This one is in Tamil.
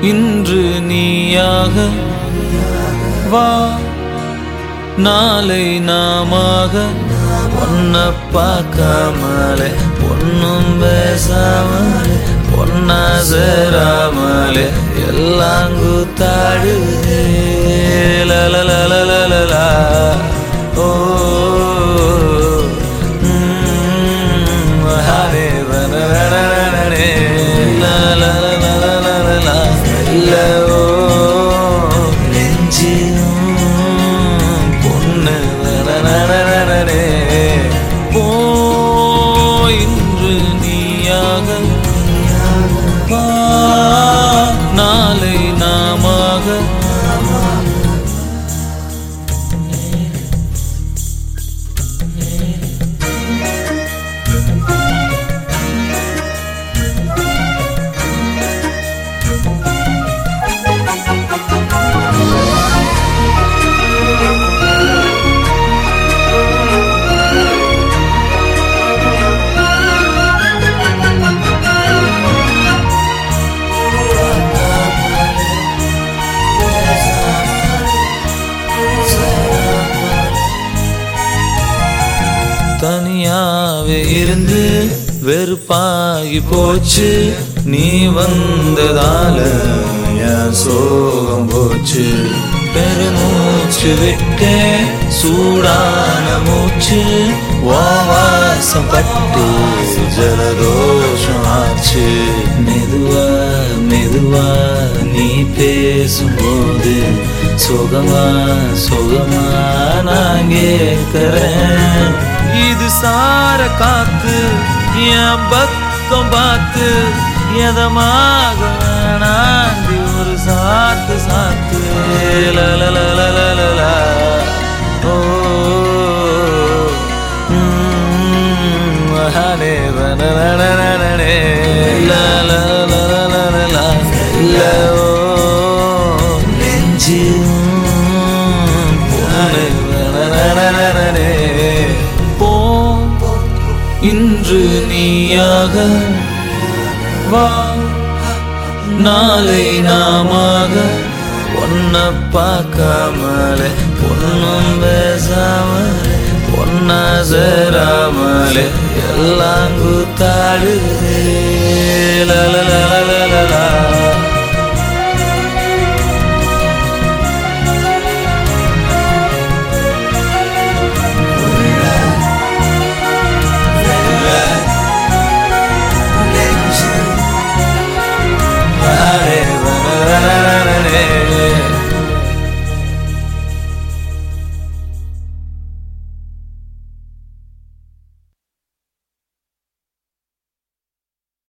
இன்று நீயாக வா நாளை நாமாக ஒன்ன பார்க்காமலே பொண்ணும் பேசாமலே பொன்னா சேராமலே எல்லாம் கூத்தாடுதே லலலலலலலா. ஓ ம், ஹரே வனரணரணே. லலலலலலலா. இல்ல, ஓ, நெஞ்சிலும் பொண்ணு வனரணரணே. ஓ, இன்று நீயாக வா, நாளை நாமாக தனியாவே இருந்து வெறுப்பாகி போச்சு நீ வந்ததால என் சோகம் போச்சு பெருமூச்சு விட்டே சூடான மூச்சு வாசம் பட்டு ஜலதோஷம் ஆச்சு மெதுவா மெதுவா நீ பேசும்போது சுகமா சுகமா நான் கேட்கிறேன் இது சார காத்து என் பக்கம் பார்த்து எதமாக வேணாண்டி ஒரு சாத்து சாத்து லலலலலலலா. ஓ ம், மகானே வனரணரணே. லலலலலலலா. இல்ல, ஓ, நெஞ்சிலும் பொண்ணு வனரணரணே. போ இன்று நீயாக வா நாளை நாமாக ஒன்ன பார்க்காமலே பொண்ணும் பேசாமலே பொன்னா சேராமலே எல்லாம் கூத்தாடுதே லலலலலலலா.